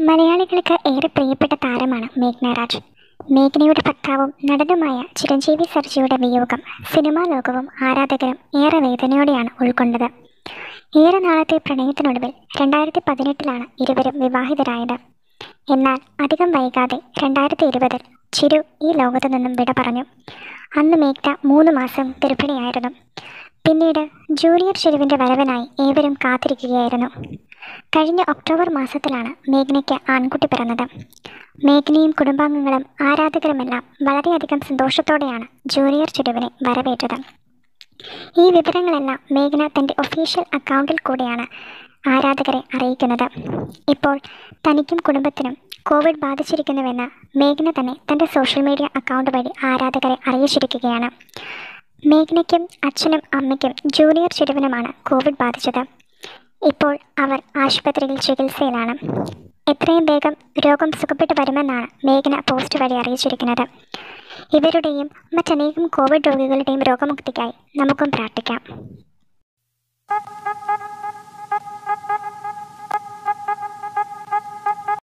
മലയാളികൾക്ക് ഏറെ പ്രിയപ്പെട്ട താരമാണ് മേഘ്ന രാജ് മേഘ്നയുടെ ഭർത്താവും നടനുമായ ചിരഞ്ജീവി സർജിയുടെ വിയോഗം സിനിമാ ലോകവും ആരാധകരും ഏറെ വേദനയോടെയാണ് ഉൾക്കൊണ്ടത് ഏറെ നാളത്തെ പ്രണയത്തിനൊടുവിൽ രണ്ടായിരത്തി പതിനെട്ടിലാണ് ഇരുവരും വിവാഹിതരായത് എന്നാൽ അധികം വൈകാതെ രണ്ടായിരത്തി ഇരുപതിൽ ചിരു ഈ ലോകത്തു നിന്നും വിട പറഞ്ഞു അന്ന് മേഘ്ന മൂന്ന് മാസം ഗർഭിണിയായിരുന്നു പിന്നീട് ജൂനിയർ ചിരുവിൻ്റെ വരവിനായി ഏവരും കാത്തിരിക്കുകയായിരുന്നു കഴിഞ്ഞ ഒക്ടോബർ മാസത്തിലാണ് മേഘ്നയ്ക്ക് ആൺകുട്ടി പിറന്നത് മേഘ്നയും കുടുംബാംഗങ്ങളും ആരാധകരുമെല്ലാം വളരെയധികം സന്തോഷത്തോടെയാണ് ജൂനിയർ ചിരുവിനെ വരവേറ്റത് ഈ വിവരങ്ങളെല്ലാം മേഘ്ന തൻ്റെ ഒഫീഷ്യൽ അക്കൗണ്ടിൽ കൂടെയാണ് ആരാധകരെ അറിയിക്കുന്നത് ഇപ്പോൾ തനിക്കും കുടുംബത്തിനും കോവിഡ് ബാധിച്ചിരിക്കുന്നുവെന്ന് മേഘ്ന തന്നെ തൻ്റെ സോഷ്യൽ മീഡിയ അക്കൗണ്ട് വഴി ആരാധകരെ അറിയിച്ചിരിക്കുകയാണ് മേഘ്നയ്ക്കും അച്ഛനും അമ്മയ്ക്കും ജൂനിയർ ചിരുവിനുമാണ് കോവിഡ് ബാധിച്ചത് ഇപ്പോൾ അവർ ആശുപത്രിയിൽ ചികിത്സയിലാണ് എത്രയും വേഗം രോഗം സുഖപ്പെട്ടു വരുമെന്നാണ് മേഘ്ന പോസ്റ്റ് വഴി അറിയിച്ചിരിക്കുന്നത് ഇവരുടെയും മറ്റനേകം കോവിഡ് രോഗികളുടെയും രോഗമുക്തിക്കായി നമുക്കും പ്രാർത്ഥിക്കാം